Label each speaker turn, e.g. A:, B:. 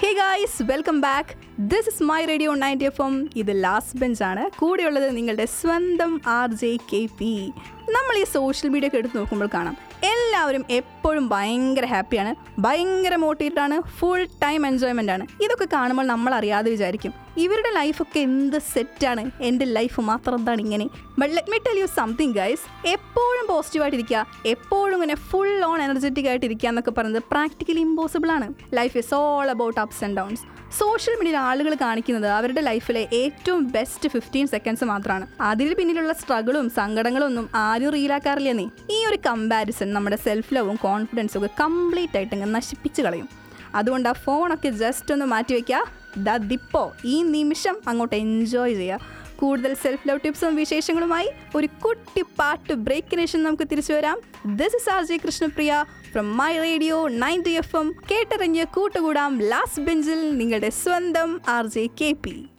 A: hey guys welcome back this is my radio ninety FM എം ഇത് last bench ആണ് കൂടെയുള്ളത് നിങ്ങളുടെ സ്വന്തം ആർ ജെ കെ പി നമ്മൾ ഈ സോഷ്യൽ മീഡിയ ഒക്കെ എടുത്ത് നോക്കുമ്പോൾ കാണാം എല്ലാവരും എപ്പോഴും ഭയങ്കര ഹാപ്പിയാണ് ഭയങ്കര മോട്ടിവേറ്റഡ് ആണ് ഫുൾ ടൈം എൻജോയ്മെൻ്റ് ആണ് ഇതൊക്കെ കാണുമ്പോൾ നമ്മൾ അറിയാതെ വിചാരിക്കും ഇവരുടെ ലൈഫൊക്കെ എന്ത് സെറ്റാണ് എൻ്റെ ലൈഫ് മാത്രം എന്താണ് ഇങ്ങനെ but let me tell you something guys എപ്പോഴും പോസിറ്റീവായിട്ടിരിക്കുക എപ്പോഴും ഇങ്ങനെ ഫുൾ ഓൺ എനർജറ്റിക് ആയിട്ടിരിക്കുക എന്നൊക്കെ പറയുന്നത് പ്രാക്ടിക്കലി ഇമ്പോസിബിൾ ആണ് life is all about ups and downs social മീഡിയയിൽ ആളുകൾ കാണിക്കുന്നത് അവരുടെ ലൈഫിലെ ഏറ്റവും ബെസ്റ്റ് ഫിഫ്റ്റീൻ സെക്കൻഡ്സ് മാത്രമാണ് അതിന് പിന്നിലുള്ള സ്ട്രഗിളും സങ്കടങ്ങളും ഒന്നും ആരും റീലാക്കാറില്ലെന്നേ ഈ ഒരു കമ്പാരിസൺ നമ്മുടെ സെൽഫ് ലവും കോൺഫിഡൻസും ഒക്കെ കംപ്ലീറ്റ് ആയിട്ട് അങ്ങ് നശിപ്പിച്ച് കളയും അതുകൊണ്ട് ആ ഫോണൊക്കെ ജസ്റ്റ് ഒന്ന് മാറ്റി വയ്ക്കുക ദതിപ്പോ ഈ നിമിഷം അങ്ങോട്ട് എൻജോയ് ചെയ്യുക കൂടുതൽ സെൽഫ് ലവ് ടിപ്സും വിശേഷങ്ങളുമായി ഒരു കുട്ടി പാട്ട് ബ്രേക്കിന് ശേഷം നമുക്ക് തിരിച്ചു വരാം this is R J Krishnapriya from my radio ninety FM എം കേട്ടറിഞ്ഞ് കൂട്ടുകൂടാം ലാസ്റ്റ് ബെഞ്ചിൽ നിങ്ങളുടെ സ്വന്തം ആർ ജെ കെ പി